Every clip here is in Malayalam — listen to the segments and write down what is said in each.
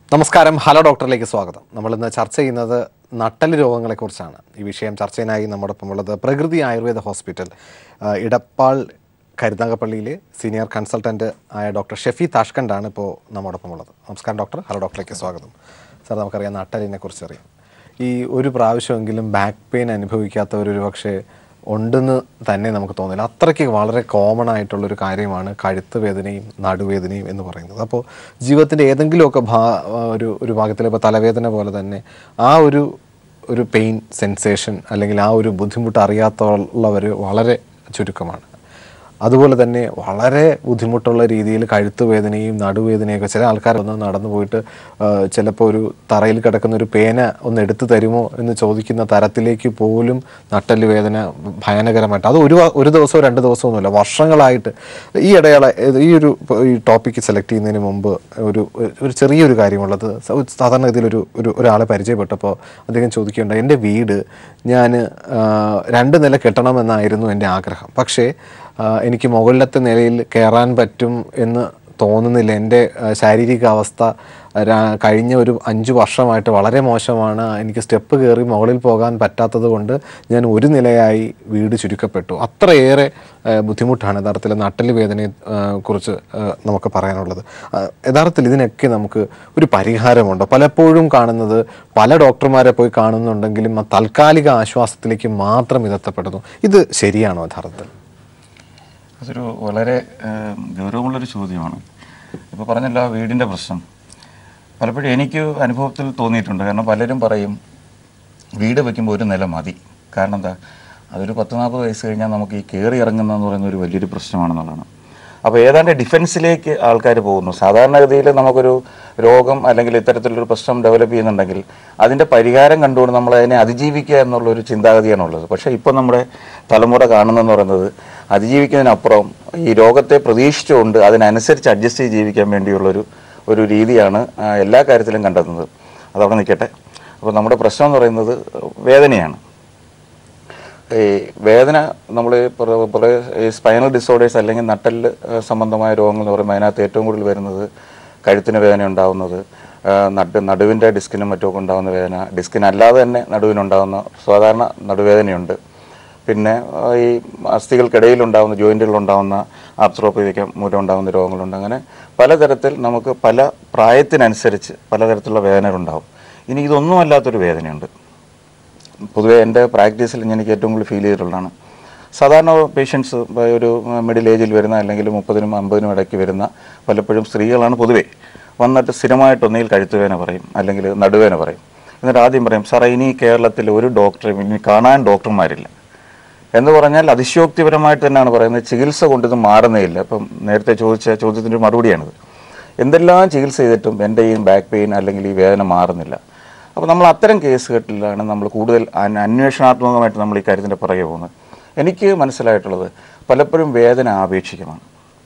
നമസ്കാരം ഹലോ ഡോക്ടറിലേക്ക് സ്വാഗതം നമ്മൾ ഇന്ന് ചർച്ച ചെയ്യുന്നത് നട്ടല് രോഗങ്ങളെക്കുറിച്ചാണ് ഈ വിഷയം ചർച്ചയിനായി നമ്മോടൊപ്പം ഉള്ളത് പ്രകൃതി ആയുർവേദ ഹോസ്പിറ്റൽ ആ, ഇടപ്പാൾ കരുതാങ്കപ്പള്ളിയിലെ സീനിയർ കൺസൾട്ടൻറ്റ് ആയ ഡോക്ടർ ഷെഫി താഷ്കണ്ടാണ് ഇപ്പോൾ നമ്മോടൊപ്പം ഉള്ളത് നമസ്കാരം ഡോക്ടർ ഹലോ ഡോക്ടറിലേക്ക് സ്വാഗതം സാർ നമുക്കറിയാം നട്ടലിനെ കുറിച്ച് അറിയാം ഈ ഒരു പ്രാവശ്യമെങ്കിലും ബാക്ക് പെയിൻ അനുഭവിക്കാത്തവർ ഒരു പക്ഷേ ഉണ്ടെന്ന് തന്നെ നമുക്ക് തോന്നില്ല അത്രയ്ക്ക് വളരെ കോമൺ ആയിട്ടുള്ളൊരു കാര്യമാണ് കഴുത്ത് വേദനയും നടുവേദനയും എന്ന് പറയുന്നത് അപ്പോൾ ജീവിതത്തിൻ്റെ ഏതെങ്കിലുമൊക്കെ ഭാ ഒരു ഒരു ഭാഗത്തിൽ ഇപ്പോൾ തലവേദന പോലെ തന്നെ ആ ഒരു ഒരു പെയിൻ സെൻസേഷൻ അല്ലെങ്കിൽ ആ ഒരു ബുദ്ധിമുട്ട് അറിയാത്തുള്ളവർ വളരെ ചുരുക്കമാണ് അതുപോലെ തന്നെ വളരെ ബുദ്ധിമുട്ടുള്ള രീതിയിൽ കഴുത്ത് വേദനയും നടുവേദനയൊക്കെ ചില ആൾക്കാർ ഒന്ന് നടന്നു പോയിട്ട് ചിലപ്പോൾ ഒരു തറയിൽ കിടക്കുന്ന ഒരു പേന ഒന്ന് എടുത്തു തരുമോ എന്ന് ചോദിക്കുന്ന തരത്തിലേക്ക് പോലും നട്ടല് വേദന ഭയാനകരമായിട്ട് അത് ഒരു വ- ഒരു ദിവസമോ രണ്ട് ദിവസമോ ഒന്നുമില്ല വർഷങ്ങളായിട്ട് ഈ ഇടയാള ഈ ഒരു ഈ ടോപ്പിക്ക് സെലക്ട് ചെയ്യുന്നതിന് മുമ്പ് ഒരു ഒരു ചെറിയൊരു കാര്യമുള്ളത് സ- സാധാരണ ഇതിലൊരു ഒരു ഒരാളെ പരിചയപ്പെട്ടപ്പോൾ അദ്ദേഹം ചോദിക്കുകയുണ്ട് എൻ്റെ വീട് ഞാൻ രണ്ട് നില കെട്ടണമെന്നായിരുന്നു എൻ്റെ ആഗ്രഹം പക്ഷേ ആ, എനിക്ക് മുകളിലത്തെ നിലയിൽ കയറാൻ പറ്റും എന്ന് തോന്നുന്നില്ല എൻ്റെ ആ, ശാരീരിക അവസ്ഥ രാ- കഴിഞ്ഞ ഒരു അഞ്ച് വർഷമായിട്ട് വളരെ മോശമാണ് എനിക്ക് സ്റ്റെപ്പ് കയറി മുകളിൽ പോകാൻ പറ്റാത്തത് കൊണ്ട് ഞാൻ ഒരു നിലയായി വീട് ചുരുക്കപ്പെട്ടു അത്രയേറെ ആ, ബുദ്ധിമുട്ടാണ് യഥാർത്ഥത്തിൽ നട്ടല് വേദനയെ ആ, കുറിച്ച് ആ, നമുക്ക് പറയാനുള്ളത് ആ, യഥാർത്ഥത്തിൽ ഇതിനൊക്കെ നമുക്ക് ഒരു പരിഹാരമുണ്ട് പലപ്പോഴും കാണുന്നത് പല ഡോക്ടർമാരെ പോയി കാണുന്നുണ്ടെങ്കിലും ആ താൽക്കാലിക ആശ്വാസത്തിലേക്ക് മാത്രം ഇതെത്തപ്പെടുന്നു ഇത് ശരിയാണോ യഥാർത്ഥത്തിൽ അതൊരു വളരെ ഏം, ഗൗരവമുള്ളൊരു ചോദ്യമാണ് ഇപ്പോൾ പറഞ്ഞല്ലോ ആ വീടിൻ്റെ പ്രശ്നം പലപ്പോഴും എനിക്ക് അനുഭവത്തിൽ തോന്നിയിട്ടുണ്ട് കാരണം പലരും പറയും വീട് വയ്ക്കുമ്പോൾ ഒരു നില മതി കാരണം എന്താ അതൊരു പത്ത് നാൽപ്പത് വയസ്സ് കഴിഞ്ഞാൽ നമുക്ക് ഈ കയറി ഇറങ്ങുന്നതെന്ന് പറയുന്ന ഒരു വലിയൊരു പ്രശ്നമാണെന്നുള്ളതാണ് അപ്പോൾ ഏതാണ്ട് ഡിഫൻസിലേക്ക് ആൾക്കാർ പോകുന്നു സാധാരണഗതിയിൽ നമുക്കൊരു രോഗം അല്ലെങ്കിൽ ഇത്തരത്തിലൊരു പ്രശ്നം ഡെവലപ്പ് ചെയ്യുന്നുണ്ടെങ്കിൽ അതിൻ്റെ പരിഹാരം കണ്ടുകൊണ്ട് നമ്മൾ അതിനെ അതിജീവിക്കുക എന്നുള്ളൊരു ചിന്താഗതിയാണുള്ളത് പക്ഷേ ഇപ്പോൾ നമ്മുടെ തലമുറ കാണുന്നതെന്ന് പറയുന്നത് അതിജീവിക്കുന്നതിനപ്പുറം ഈ രോഗത്തെ പ്രതീക്ഷിച്ചുകൊണ്ട് അതിനനുസരിച്ച് അഡ്ജസ്റ്റ് ചെയ്ത് ജീവിക്കാൻ വേണ്ടിയുള്ളൊരു ഒരു രീതിയാണ് ആ, എല്ലാ കാര്യത്തിലും കണ്ടെത്തുന്നത് അതവിടെ നിൽക്കട്ടെ അപ്പോൾ നമ്മുടെ പ്രശ്നം എന്ന് പറയുന്നത് വേദനയാണ് ഈ വേദന നമ്മൾ കുറേ ഈ സ്പൈനൽ ഡിസോർഡേഴ്സ് അല്ലെങ്കിൽ നട്ടല് സംബന്ധമായ രോഗങ്ങൾ എന്ന് പറയുമ്പോൾ അതിനകത്ത് ഏറ്റവും കൂടുതൽ വരുന്നത് കഴുത്തിന് വേദന ഉണ്ടാവുന്നത് ആ, നട് നടുവിൻ്റെ ഡിസ്കിനും മറ്റുമൊക്കെ ഉണ്ടാകുന്ന വേദന ഡിസ്കിനല്ലാതെ തന്നെ നടുവിനുണ്ടാകുന്ന സാധാരണ നടുവേദനയുണ്ട് പിന്നെ ആ, ഈ അസ്ഥികൾക്കിടയിൽ ഉണ്ടാകുന്ന ജോയിൻറ്റുകളുണ്ടാകുന്ന ആർത്രോപ്പതിക്ക മൂലം ഉണ്ടാകുന്ന രോഗങ്ങളുണ്ട് അങ്ങനെ പലതരത്തിൽ നമുക്ക് പല പ്രായത്തിനനുസരിച്ച് പലതരത്തിലുള്ള വേദനകളുണ്ടാകും ഇനി ഇതൊന്നും അല്ലാത്തൊരു വേദനയുണ്ട് പൊതുവേ എൻ്റെ പ്രാക്ടീസിൽ എനിക്ക് ഏറ്റവും കൂടുതൽ ഫീൽ ചെയ്തിട്ടുള്ളതാണ് സാധാരണ പേഷ്യൻസ് ഒരു മിഡിൽ ഏജിൽ വരുന്ന അല്ലെങ്കിൽ മുപ്പതിനും അമ്പതിനും ഇടയ്ക്ക് വരുന്ന പലപ്പോഴും സ്ത്രീകളാണ് പൊതുവേ വന്നിട്ട് സ്ഥിരമായിട്ട് ഒന്നുകിൽ കഴുത്തുവേന പറയും അല്ലെങ്കിൽ നടുവേന പറയും എന്നിട്ട് ആദ്യം പറയും സാറേ ഇനി കേരളത്തിൽ ഒരു ഡോക്ടറെയും ഇനി കാണാൻ ഡോക്ടർമാരില്ല എന്ന് പറഞ്ഞാൽ അതിശയോക്തിപരമായിട്ട് തന്നെയാണ് പറയുന്നത് ചികിത്സ കൊണ്ട് ഇത് മാറുന്നേയില്ല ഇപ്പം നേരത്തെ ചോദിച്ച ചോദ്യത്തിൻ്റെ ഒരു മറുപടിയാണിത് എന്തെല്ലാം ചികിത്സ ചെയ്തിട്ടും എൻ്റെ ഈ ബാക്ക് പെയിൻ അല്ലെങ്കിൽ ഈ വേദന മാറുന്നില്ല അപ്പോൾ നമ്മൾ അത്തരം കേസുകളിലാണ് നമ്മൾ കൂടുതൽ അന്- അന്വേഷണാത്മകമായിട്ട് നമ്മൾ ഈ കാര്യത്തിൻ്റെ പുറകെ പോകുന്നത് എനിക്ക് മനസ്സിലായിട്ടുള്ളത് പലപ്പോഴും വേദന ആപേക്ഷികമാണ്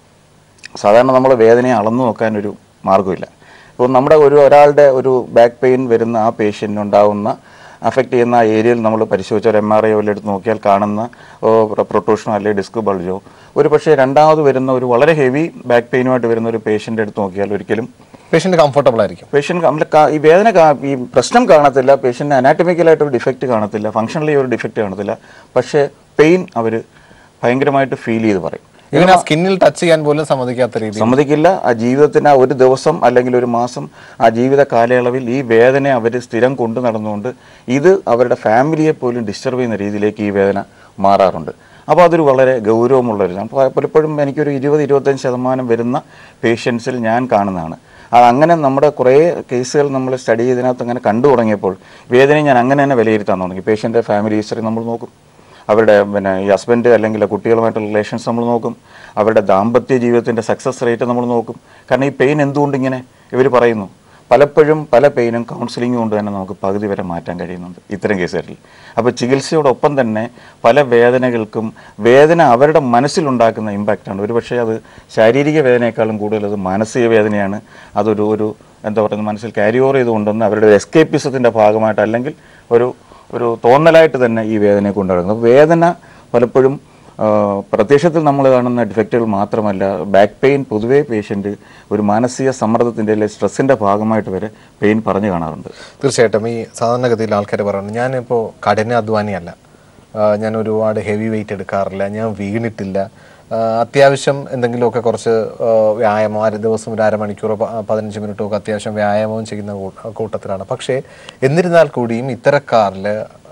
സാധാരണ നമ്മൾ വേദനയെ അളന്നു നോക്കാൻ ഒരു മാർഗ്ഗമില്ല ഇപ്പോൾ നമ്മുടെ ഒരു ഒരാളുടെ ഒരു ബാക്ക് പെയിൻ വരുന്ന ആ പേഷ്യൻ്റിന് ഉണ്ടാകുന്ന അഫക്റ്റ് ചെയ്യുന്ന ആ ഏരിയയിൽ നമ്മൾ പരിശോധിച്ച ഒരു എം ആർ ഐ വല്ല എടുത്ത് നോക്കിയാൽ കാണുന്ന പ്രൊട്ടോഷനോ അല്ലെങ്കിൽ ഡിസ്ക് ബൾജോ ഒരു പക്ഷേ രണ്ടാമത് വരുന്ന ഒരു വളരെ ഹെവി ബാക്ക് പെയിനുമായിട്ട് വരുന്ന ഒരു പേഷ്യൻ്റ് എടുത്ത് നോക്കിയാൽ ഒരിക്കലും പേഷ്യൻ്റ് കംഫർട്ടബിൾ ആയിരിക്കും പേഷ്യൻ്റ് നമ്മൾ കാ- ഈ വേദന കാ- ഈ പ്രശ്നം കാണത്തില്ല പേഷ്യൻ്റ് അനാറ്റമിക്കലായിട്ട് ഒരു ഡിഫക്റ്റ് കാണത്തില്ല ഫങ്ഷണലി ഒരു ഡിഫക്റ്റ് കാണത്തില്ല പക്ഷേ പെയിൻ അവർ ഭയങ്കരമായിട്ട് ഫീൽ ചെയ്ത് പറയും ഇങ്ങനെ സ്കിന്നിൽ ടച്ച് ചെയ്യാൻ പോലും സമ്മതിക്കാത്ത രീതി സമ്മതിക്കില്ല ആ ജീവിതത്തിന് ആ ഒരു ദിവസം അല്ലെങ്കിൽ ഒരു മാസം ആ ജീവിത കാലയളവിൽ ഈ വേദന അവർ സ്ഥിരം കൊണ്ടു നടന്നുകൊണ്ട് ഇത് അവരുടെ ഫാമിലിയെ പോലും ഡിസ്റ്റർബ് ചെയ്യുന്ന രീതിയിലേക്ക് ഈ വേദന മാറാറുണ്ട് അപ്പോൾ അതൊരു വളരെ ഗൗരവമുള്ള ഒരു ഇതാണ്. പ- പലപ്പോഴും എനിക്കൊരു ഇരുപത് ഇരുപത്തഞ്ച് ശതമാനം വരുന്ന പേഷ്യൻസിൽ ഞാൻ കാണുന്നതാണ് അത് അങ്ങനെ നമ്മുടെ കുറേ കേസുകൾ നമ്മൾ സ്റ്റഡി ചെയ്തതിനകത്ത് അങ്ങനെ കണ്ടു തുടങ്ങിയപ്പോൾ വേദനയെ ഞാൻ അങ്ങനെ തന്നെ വിലയിരുത്താൻ തുടങ്ങി പേഷ്യൻ്റെ ഫാമിലി ഹിസ്റ്ററി നമ്മൾ നോക്കും അവരുടെ പിന്നെ ഈ ഹസ്ബൻഡ് അല്ലെങ്കിൽ കുട്ടികളുമായിട്ടുള്ള റിലേഷൻസ് നമ്മൾ നോക്കും അവരുടെ ദാമ്പത്യ ജീവിതത്തിൻ്റെ സക്സസ് റേറ്റ് നമ്മൾ നോക്കും കാരണം ഈ പെയിൻ എന്തുകൊണ്ട് ഇങ്ങനെ ഇവർ പറയുന്നു പലപ്പോഴും പല പെയിനും കൗൺസിലിംഗ് കൊണ്ട് തന്നെ നമുക്ക് പകുതി വരെ മാറ്റാൻ കഴിയുന്നുണ്ട് ഇത്തരം കേസുകളിൽ അപ്പോൾ ചികിത്സയോടൊപ്പം തന്നെ പല വേദനകൾക്കും വേദന അവരുടെ മനസ്സിലുണ്ടാക്കുന്ന ഇമ്പാക്റ്റാണ് ഒരുപക്ഷെ അത് ശാരീരിക വേദനയെക്കാളും കൂടുതൽ അത് മാനസിക വേദനയാണ് അതൊരു ഒരു എന്താ പറയുക മനസ്സിൽ ക്യാരി ഓവർ ചെയ്തുകൊണ്ടുവന്ന് അവരുടെ ഒരു എസ്കേപ്പിസത്തിൻ്റെ ഭാഗമായിട്ട് അല്ലെങ്കിൽ ഒരു ഒരു തോന്നലായിട്ട് തന്നെ ഈ വേദനയെ കൊണ്ടുനടക്കുന്നത് അപ്പോൾ വേദന പലപ്പോഴും ആ, പ്രത്യക്ഷത്തിൽ നമ്മൾ കാണുന്ന ഡിഫക്റ്റുകൾ മാത്രമല്ല ബാക്ക് പെയിൻ പൊതുവേ പേഷ്യൻ്റ് ഒരു മാനസിക സമ്മർദ്ദത്തിൻ്റെ അല്ലെങ്കിൽ സ്ട്രെസ്സിൻ്റെ ഭാഗമായിട്ട് വരെ പെയിൻ പറഞ്ഞു കാണാറുണ്ട് തീർച്ചയായിട്ടും ഈ സാധാരണഗതിയിൽ ആൾക്കാർ പറയുന്നത് ഞാനിപ്പോൾ കഠിന അധ്വാനിയല്ല ആ, ഞാൻ ഒരുപാട് ഹെവി വെയിറ്റ് എടുക്കാറില്ല ഞാൻ വീണിട്ടില്ല ആ, അത്യാവശ്യം എന്തെങ്കിലുമൊക്കെ കുറച്ച് ആ, വ്യായാമം അര ദിവസം ഒരു അരമണിക്കൂറോ പ- പതിനഞ്ച് മിനിറ്റോ ഒക്കെ അത്യാവശ്യം വ്യായാമവും ചെയ്യുന്ന കൂ- കൂട്ടത്തിലാണ് പക്ഷേ എന്നിരുന്നാൽ കൂടിയും ഇത്തരക്കാരിൽ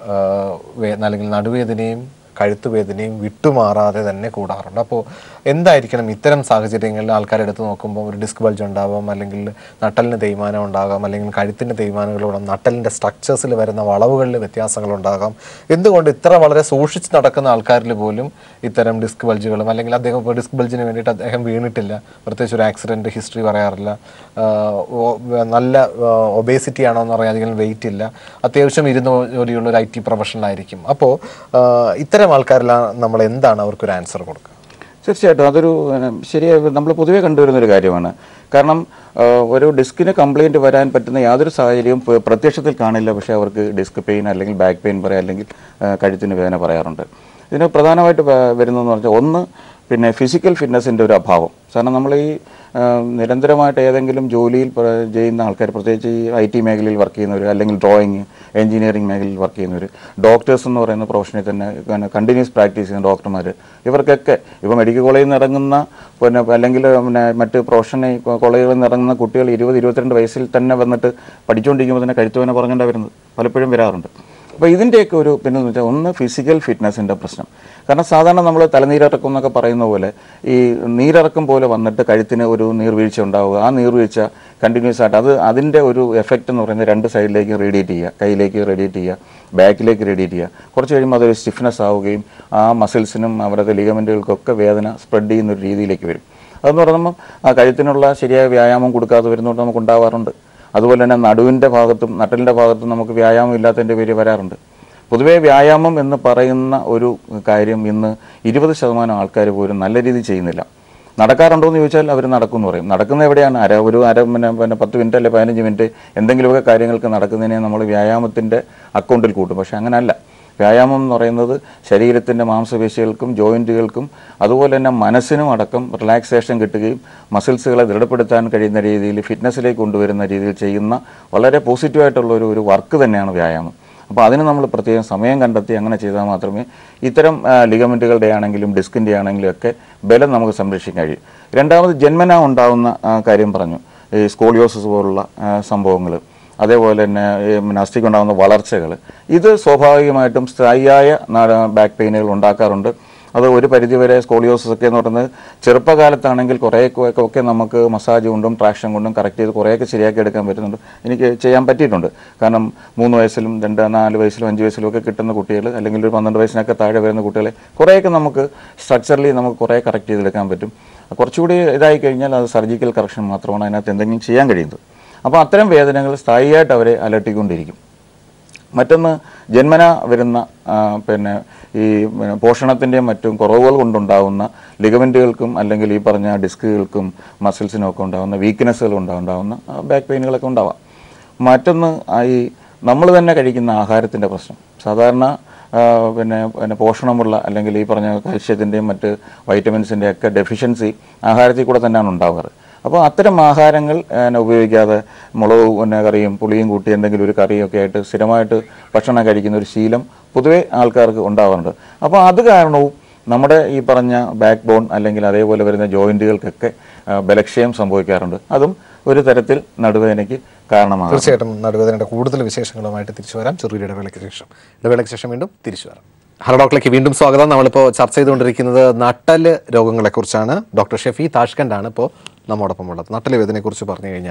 അല്ലെങ്കിൽ നടുവേദനയും കഴുത്തുവേദനയും വിട്ടുമാറാതെ തന്നെ കൂടാറുണ്ട് അപ്പോൾ എന്തായിരിക്കണം ഇത്തരം സാഹചര്യങ്ങളിൽ ആൾക്കാർ എടുത്ത് നോക്കുമ്പോൾ ഒരു ഡിസ്ക് ബൾജ് ഉണ്ടാവാം അല്ലെങ്കിൽ നട്ടലിന് തേയ്മാനം ഉണ്ടാകാം അല്ലെങ്കിൽ കഴുത്തിൻ്റെ തേയ്മാനങ്ങളോടെ നട്ടലിൻ്റെ സ്ട്രക്ചേഴ്സിൽ വരുന്ന വളവുകളിൽ വ്യത്യാസങ്ങൾ ഉണ്ടാകാം എന്തുകൊണ്ട് ഇത്ര വളരെ സൂക്ഷിച്ച് നടക്കുന്ന ആൾക്കാരിൽ പോലും ഇത്തരം ഡിസ്ക് ബൾജുകളും അല്ലെങ്കിൽ അദ്ദേഹം ഇപ്പോൾ ഡിസ്ക് ബൾജിന് വേണ്ടിയിട്ട് അദ്ദേഹം വീണിട്ടില്ല പ്രത്യേകിച്ച് ഒരു ആക്സിഡൻറ്റ് ഹിസ്റ്ററി പറയാറില്ല ആഹ് ഓ- നല്ല ഒബേസിറ്റി ആണോ എന്ന് പറയാൻ അധികം വെയിറ്റ് ഇല്ല അത്യാവശ്യം ഇരുന്ന് ജോലിയുള്ള ഒരു ഐ ടി പ്രൊഫഷണൽ ആയിരിക്കും അപ്പോൾ ഇത്തരം ആൾക്കാരിലാണ് നമ്മൾ എന്താണ് അവർക്കൊരു ആൻസർ കൊടുക്കുക തീർച്ചയായിട്ടും അതൊരു ഏഹ്, ശരിയായ നമ്മൾ പൊതുവേ കണ്ടുവരുന്ന ഒരു കാര്യമാണ് കാരണം ഏഹ്, ഒരു ഡിസ്കിന് കംപ്ലൈൻറ്റ് വരാൻ പറ്റുന്ന യാതൊരു സാഹചര്യവും പ്ര- പ്രത്യക്ഷത്തിൽ കാണില്ല പക്ഷേ അവർക്ക് ഡിസ്ക് പെയിൻ അല്ലെങ്കിൽ ബാക്ക് പെയിൻ പറയാം അല്ലെങ്കിൽ ഏഹ്, കഴുത്തിന് വേദന പറയാറുണ്ട് ഇതിന് പ്രധാനമായിട്ട് വ- വരുന്നതെന്ന് പറഞ്ഞാൽ ഒന്ന് പിന്നെ ഫിസിക്കൽ ഫിറ്റ്നസിൻ്റെ ഒരു അഭാവം കാരണം നമ്മൾ ഈ ആ, നിരന്തരമായിട്ട് ഏതെങ്കിലും ജോലിയിൽ പ്ര- ചെയ്യുന്ന ആൾക്കാർ പ്രത്യേകിച്ച് ഈ ഐ ടി മേഖലയിൽ വർക്ക് ചെയ്യുന്നവർ അല്ലെങ്കിൽ ഡ്രോയിങ് എഞ്ചിനീയറിംഗ് മേഖലയിൽ വർക്ക് ചെയ്യുന്നവർ ഡോക്ടേഴ്സ് എന്ന് പറയുന്ന പ്രൊഫഷനിൽ തന്നെ കണ്ടിന്യൂസ് പ്രാക്ടീസ് ചെയ്യുന്ന ഡോക്ടർമാർ ഇവർക്കൊക്കെ ഇപ്പോൾ മെഡിക്കൽ കോളേജിൽ നിന്ന് ഇറങ്ങുന്ന പിന്നെ അല്ലെങ്കിൽ പിന്നെ മറ്റ് പ്രൊഫഷണൽ കോളേജുകളിൽ നിന്ന് ഇറങ്ങുന്ന കുട്ടികൾ ഇരുപത് ഇരുപത്തിരണ്ട് വയസ്സിൽ തന്നെ വന്നിട്ട് പഠിച്ചുകൊണ്ടിരിക്കുമ്പോൾ തന്നെ കഴുത്തുവേന പറഞ്ഞുകൊണ്ടാണ് വരുന്നത് പലപ്പോഴും വരാറുണ്ട് അപ്പോൾ ഇതിൻ്റെയൊക്കെ ഒരു പിന്നെ എന്ന് വെച്ചാൽ ഒന്ന് ഫിസിക്കൽ ഫിറ്റ്നസിൻ്റെ പ്രശ്നം കാരണം സാധാരണ നമ്മൾ തലനീരിറക്കം എന്നൊക്കെ പറയുന്ന പോലെ ഈ നീരിറക്കം പോലെ വന്നിട്ട് കഴുത്തിന് ഒരു നീർവീഴ്ച ഉണ്ടാവുക ആ നീർവീഴ്ച കണ്ടിന്യൂസ് ആയിട്ട് അത് അതിൻ്റെ ഒരു എഫക്റ്റ് എന്ന് പറയുന്നത് രണ്ട് സൈഡിലേക്ക് റേഡിയേറ്റ് ചെയ്യുക കയ്യിലേക്ക് റേഡിയേറ്റ് ചെയ്യുക ബാക്കിലേക്ക് റേഡിയേറ്റ് ചെയ്യുക കുറച്ച് കഴിയുമ്പോൾ അതൊരു സ്റ്റിഫ്നെസ് ആവുകയും ആ മസിൽസിനും അവരുടെ ലിഗമെൻറ്റുകൾക്കൊക്കെ വേദന സ്പ്രെഡ് ചെയ്യുന്ന ഒരു രീതിയിലേക്ക് വരും അതെന്ന് പറയുമ്പോൾ ആ കഴുത്തിനുള്ള ശരിയായ വ്യായാമം കൊടുക്കാതെ വരുന്നതുകൊണ്ട് നമുക്ക് ഉണ്ടാവാറുണ്ട് അതുപോലെ തന്നെ നടുവിൻ്റെ ഭാഗത്തും നട്ടലിൻ്റെ ഭാഗത്തും നമുക്ക് വ്യായാമം ഇല്ലാത്തതിൻ്റെ പേര് വരാറുണ്ട് പൊതുവേ വ്യായാമം എന്ന് പറയുന്ന ഒരു കാര്യം ഇന്ന് ഇരുപത് ശതമാനം ആൾക്കാർ പോലും നല്ല രീതിയിൽ ചെയ്യുന്നില്ല നടക്കാറുണ്ടോ എന്ന് ചോദിച്ചാൽ അവർ നടക്കും എന്ന് പറയും നടക്കുന്ന എവിടെയാണ് അര ഒരു അര പിന്നെ പിന്നെ പത്ത് മിനിറ്റ് അല്ലെങ്കിൽ പതിനഞ്ച് മിനിറ്റ് എന്തെങ്കിലുമൊക്കെ കാര്യങ്ങൾക്ക് നടക്കുന്നതിനെ നമ്മൾ വ്യായാമത്തിൻ്റെ അക്കൗണ്ടിൽ കൂട്ടും പക്ഷേ അങ്ങനെയല്ല വ്യായാമം എന്ന് പറയുന്നത് ശരീരത്തിൻ്റെ മാംസപേശികൾക്കും ജോയിൻറ്റുകൾക്കും അതുപോലെ തന്നെ മനസ്സിനും അടക്കം റിലാക്സേഷൻ കിട്ടുകയും മസിൽസുകളെ ദൃഢപ്പെടുത്താൻ കഴിയുന്ന രീതിയിൽ ഫിറ്റ്നസ്സിലേക്ക് കൊണ്ടുവരുന്ന രീതിയിൽ ചെയ്യുന്ന വളരെ പോസിറ്റീവായിട്ടുള്ള ഒരു ഒരു വർക്ക് തന്നെയാണ് വ്യായാമം അപ്പോൾ അതിന് നമ്മൾ പ്രത്യേകം സമയം കണ്ടെത്തി അങ്ങനെ ചെയ്താൽ മാത്രമേ ഇത്തരം ആ, ലിഗമെൻറ്റുകളുടെ ആണെങ്കിലും ഡിസ്കിൻ്റെ ആണെങ്കിലും ഒക്കെ ബലം നമുക്ക് സംരക്ഷിക്കാൻ കഴിയും രണ്ടാമത് ജന്മന ഉണ്ടാകുന്ന ആ, കാര്യം പറഞ്ഞു ഈ സ്കോളിയോസിസ് പോലുള്ള സംഭവങ്ങൾ അതേപോലെ തന്നെ ഈ പിന്നെ അസ്ഥിക്കുണ്ടാകുന്ന വളർച്ചകൾ ഇത് സ്വാഭാവികമായിട്ടും സ്ഥായിയായ ബാക്ക് പെയിനുകൾ ഉണ്ടാക്കാറുണ്ട് അത് ഒരു പരിധിവരെ സ്കോളിയോസിസ് ഒക്കെ എന്ന് പറയുന്നത് ചെറുപ്പകാലത്താണെങ്കിൽ കുറേയൊക്കെ ഒക്കെ നമുക്ക് മസാജ് കൊണ്ടും ട്രാക്ഷൻ കൊണ്ടും കറക്റ്റ് ചെയ്ത് കുറേയൊക്കെ ശരിയാക്കി എടുക്കാൻ പറ്റുന്നുണ്ട് എനിക്ക് ചെയ്യാൻ പറ്റിയിട്ടുണ്ട് കാരണം മൂന്ന് വയസ്സിലും രണ്ട് നാല് വയസ്സിലും അഞ്ച് വയസ്സിലും ഒക്കെ കിട്ടുന്ന കുട്ടികൾ അല്ലെങ്കിൽ ഒരു പന്ത്രണ്ട് വയസ്സിനൊക്കെ താഴെ വരുന്ന കുട്ടികളെ കുറേയൊക്കെ നമുക്ക് സ്ട്രക്ചറലി നമുക്ക് കുറേ കറക്റ്റ് ചെയ്തെടുക്കാൻ പറ്റും കുറച്ചുകൂടി ഇതായി കഴിഞ്ഞാൽ അത് സർജിക്കൽ കറക്ഷൻ മാത്രമാണ് അതിനകത്ത് എന്തെങ്കിലും ചെയ്യാൻ കഴിയുന്നത് അപ്പോൾ അത്തരം വേദനകൾ സ്ഥായിയായിട്ട് അവരെ അലട്ടിക്കൊണ്ടിരിക്കും മറ്റൊന്ന് ജന്മന വരുന്ന ആ, പിന്നെ ഈ പിന്നെ പോഷണത്തിൻ്റെയും മറ്റും കുറവുകൾ കൊണ്ടുണ്ടാകുന്ന ലിഗമെൻറ്റുകൾക്കും അല്ലെങ്കിൽ ഈ പറഞ്ഞ ഡിസ്കുകൾക്കും മസിൽസിനും ഒക്കെ ഉണ്ടാകുന്ന വീക്ക്നെസ്സുകൾ ഉണ്ടാകുന്ന ബാക്ക് പെയിനുകളൊക്കെ ഉണ്ടാവാം മറ്റൊന്ന് ആ ഈ നമ്മൾ തന്നെ കഴിക്കുന്ന ആഹാരത്തിൻ്റെ പ്രശ്നം സാധാരണ ആ, പിന്നെ പിന്നെ പോഷണമുള്ള അല്ലെങ്കിൽ ഈ പറഞ്ഞ കാൽഷ്യത്തിൻ്റെയും മറ്റ് വൈറ്റമിൻസിൻ്റെയും ഒക്കെ ഡെഫിഷ്യൻസി ആഹാരത്തിൽ കൂടെ തന്നെയാണ് ഉണ്ടാവാറ് അപ്പോൾ അത്തരം ആഹാരങ്ങൾ പിന്നെ ഉപയോഗിക്കാതെ മുളക് പിന്നെ കറിയും പുളിയും കൂട്ടി എന്തെങ്കിലും ഒരു കറിയൊക്കെ ആയിട്ട് സ്ഥിരമായിട്ട് ഭക്ഷണം കഴിക്കുന്ന ഒരു ശീലം പൊതുവേ ആൾക്കാർക്ക് ഉണ്ടാവാറുണ്ട് അപ്പോൾ അത് കാരണവും നമ്മുടെ ഈ പറഞ്ഞ ബാക്ക് ബോൺ അല്ലെങ്കിൽ അതേപോലെ വരുന്ന ജോയിൻറ്റുകൾക്കൊക്കെ ആ, ബലക്ഷയം സംഭവിക്കാറുണ്ട് അതും ഒരു തരത്തിൽ നടുവേദനയ്ക്ക് കാരണമാകും തീർച്ചയായിട്ടും നടുവേദനയുടെ കൂടുതൽ വിശേഷങ്ങളുമായിട്ട് തിരിച്ചു വരാം ചെറിയൊരു ഇടവേളയ്ക്ക് ശേഷം ഇടവേളയ്ക്ക് ശേഷം വീണ്ടും തിരിച്ചു വരാം ഹലോ ഡോക്ടറിലേക്ക് വീണ്ടും സ്വാഗതം നമ്മളിപ്പോൾ ചർച്ച ചെയ്തുകൊണ്ടിരിക്കുന്നത് നട്ടല് രോഗങ്ങളെക്കുറിച്ചാണ് ഡോക്ടർ ഷെഫി താഷ്കൻ്റ് ആണ് ഇപ്പോൾ നമ്മോടൊപ്പം ഉള്ളത് നട്ടല് വേദനയെക്കുറിച്ച് പറഞ്ഞു കഴിഞ്ഞാൽ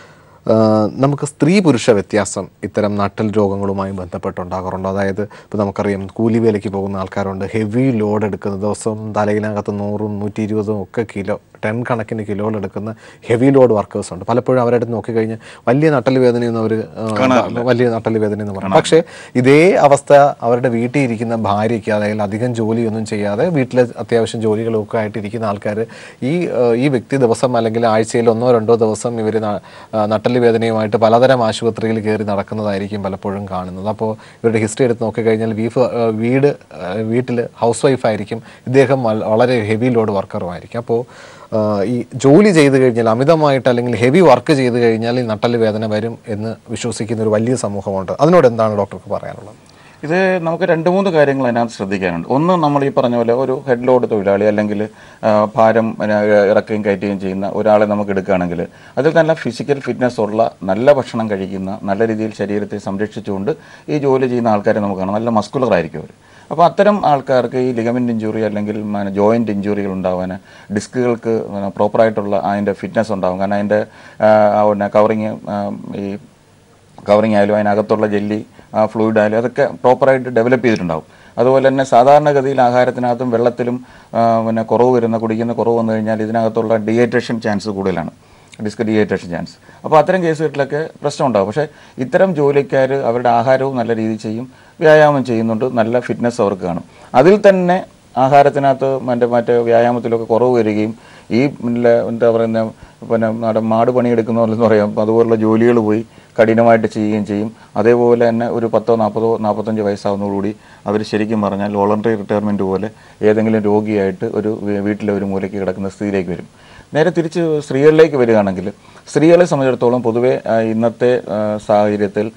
ആ, നമുക്ക് സ്ത്രീ പുരുഷ വ്യത്യാസം ഇത്തരം നട്ടൽ രോഗങ്ങളുമായി ബന്ധപ്പെട്ടുണ്ടാകാറുണ്ട് അതായത് ഇപ്പോൾ നമുക്കറിയാം കൂലി വേലയ്ക്ക് പോകുന്ന ആൾക്കാരുണ്ട് ഹെവി ലോഡ് എടുക്കുന്ന ദിവസം തലയിനകത്ത് നൂറും നൂറ്റി ഇരുപതും ഒക്കെ കിലോ ടെൻ കണക്കിന് കിലോകൾ എടുക്കുന്ന ഹെവി ലോഡ് വർക്കേഴ്സ് ഉണ്ട് പലപ്പോഴും അവരുടെ അടുത്ത് നോക്കിക്കഴിഞ്ഞാൽ വലിയ നട്ടൽ വേദനയൊന്നും അവർ വലിയ നട്ടൽ വേദന എന്ന് പറയും പക്ഷേ ഇതേ അവസ്ഥ അവരുടെ വീട്ടിൽ ഇരിക്കുന്ന ഭാര്യയ്ക്ക് അതായത് അധികം ജോലിയൊന്നും ചെയ്യാതെ വീട്ടിലെ അത്യാവശ്യം ജോലികളൊക്കെ ആയിട്ട് ഇരിക്കുന്ന ആൾക്കാർ ഈ ഏഹ്, ഈ വ്യക്തി ദിവസം അല്ലെങ്കിൽ ആഴ്ചയിൽ ഒന്നോ രണ്ടോ ദിവസം ഇവർ നട്ടല് വേദനയുമായിട്ട് പലതരം ആശുപത്രിയിൽ കയറി നടക്കുന്നതായിരിക്കും പലപ്പോഴും കാണുന്നത് അപ്പോൾ ഇവരുടെ ഹിസ്റ്ററി എടുത്ത് നോക്കിക്കഴിഞ്ഞാൽ വീഫ് ഏഹ്, വീട് വീട്ടിൽ ഹൗസ് വൈഫായിരിക്കും ഇദ്ദേഹം വൽ- വളരെ ഹെവി ലോഡ് വർക്കറും ആയിരിക്കും അപ്പോൾ ഈ ജോലി ചെയ്ത് കഴിഞ്ഞാൽ അമിതമായിട്ട് അല്ലെങ്കിൽ ഹെവി വർക്ക് ചെയ്ത് കഴിഞ്ഞാൽ ഈ നട്ടല് വേദന വരും എന്ന് വിശ്വസിക്കുന്ന ഒരു വലിയ സമൂഹമുണ്ട് അതിനോട് എന്താണ് ഡോക്ടർക്ക് പറയാനുള്ളത് ഇത് നമുക്ക് രണ്ട് മൂന്ന് കാര്യങ്ങൾ അതിനകത്ത് ശ്രദ്ധിക്കാനുണ്ട് ഒന്ന് നമ്മൾ ഈ പറഞ്ഞ പോലെ ഒരു ഹെഡ് ലോഡ് തൊഴിലാളി അല്ലെങ്കിൽ ആ, ഭാരം പിന്നെ, ഇറക്കുകയും കയറ്റുകയും ചെയ്യുന്ന ഒരാളെ നമുക്ക് എടുക്കുകയാണെങ്കിൽ അതിൽ നല്ല ഫിസിക്കൽ ഫിറ്റ്നസ് ഉള്ള നല്ല ഭക്ഷണം കഴിക്കുന്ന നല്ല രീതിയിൽ ശരീരത്തെ സംരക്ഷിച്ചുകൊണ്ട് ഈ ജോലി ചെയ്യുന്ന ആൾക്കാരെ നമുക്ക് കാണാം നല്ല മസ്കുലർ ആയിരിക്കും അവർ അപ്പോൾ അത്തരം ആൾക്കാർക്ക് ഈ ലിഗമെന്റ് ഇഞ്ചുറി അല്ലെങ്കിൽ ജോയിന്റ് ഇഞ്ചുറികൾ ഉണ്ടാവാൻ ഡിസ്കുകൾക്ക് പ്രോപ്പറായിട്ടുള്ള അതിൻ്റെ ഫിറ്റ്നസ് ഉണ്ടാവും കാരണം അതിൻ്റെ പിന്നെ കവറിങ് ഈ കവറിങ് ആയാലും അതിനകത്തുള്ള ജെല്ലി ഫ്ലൂയിഡ് ആയാലും അതൊക്കെ പ്രോപ്പറായിട്ട് ഡെവലപ്പ് ചെയ്തിട്ടുണ്ടാവും അതുപോലെ തന്നെ സാധാരണഗതിയിൽ ആഹാരത്തിനകത്തും വെള്ളത്തിലും ആ, പിന്നെ കുറവ് വരുന്ന കുടിക്കുന്ന കുറവ് വന്നു കഴിഞ്ഞാൽ ഇതിനകത്തുള്ള ഡിഹൈഡ്രേഷൻ ചാൻസ് കൂടുതലാണ് ഡിസ്ക് ഡിഹൈഡ്രേഷൻ ചാൻസ് അപ്പോൾ അത്തരം കേസുകളിലൊക്കെ പ്രശ്നം ഉണ്ടാവും പക്ഷേ ഇത്തരം ജോലിക്കാർ അവരുടെ ആഹാരവും നല്ല രീതിയിൽ ചെയ്യും വ്യായാമം ചെയ്യുന്നുണ്ട് നല്ല ഫിറ്റ്നസ് അവർക്ക് കാണും അതിൽ തന്നെ ആഹാരത്തിനകത്ത് മറ്റേ മറ്റേ വ്യായാമത്തിലൊക്കെ കുറവ് വരികയും ഈ പിന്നെ എന്താ പറയുന്ന പിന്നെ നമ്മുടെ മാട് പണിയെടുക്കുന്നവരെന്ന് പറയാം അപ്പോൾ അതുപോലുള്ള ജോലികൾ പോയി കഠിനമായിട്ട് ചെയ്യുകയും ചെയ്യും അതേപോലെ തന്നെ ഒരു പത്തോ നാൽപ്പതോ നാൽപ്പത്തഞ്ച് വയസ്സാവുന്നതോടുകൂടി അവർ ശരിക്കും പറഞ്ഞാൽ വോളണ്ടറി റിട്ടയർമെൻറ്റ് പോലെ ഏതെങ്കിലും രോഗിയായിട്ട് ഒരു വീ- വീട്ടിലെ ഒരു മൂലയ്ക്ക് കിടക്കുന്ന സ്ഥിതിയിലേക്ക് വരും നേരെ തിരിച്ച് സ്ത്രീകളിലേക്ക് വരികയാണെങ്കിൽ സ്ത്രീകളെ സംബന്ധിച്ചിടത്തോളം പൊതുവെ ആ, ഇന്നത്തെ ആ, സാഹചര്യത്തിൽ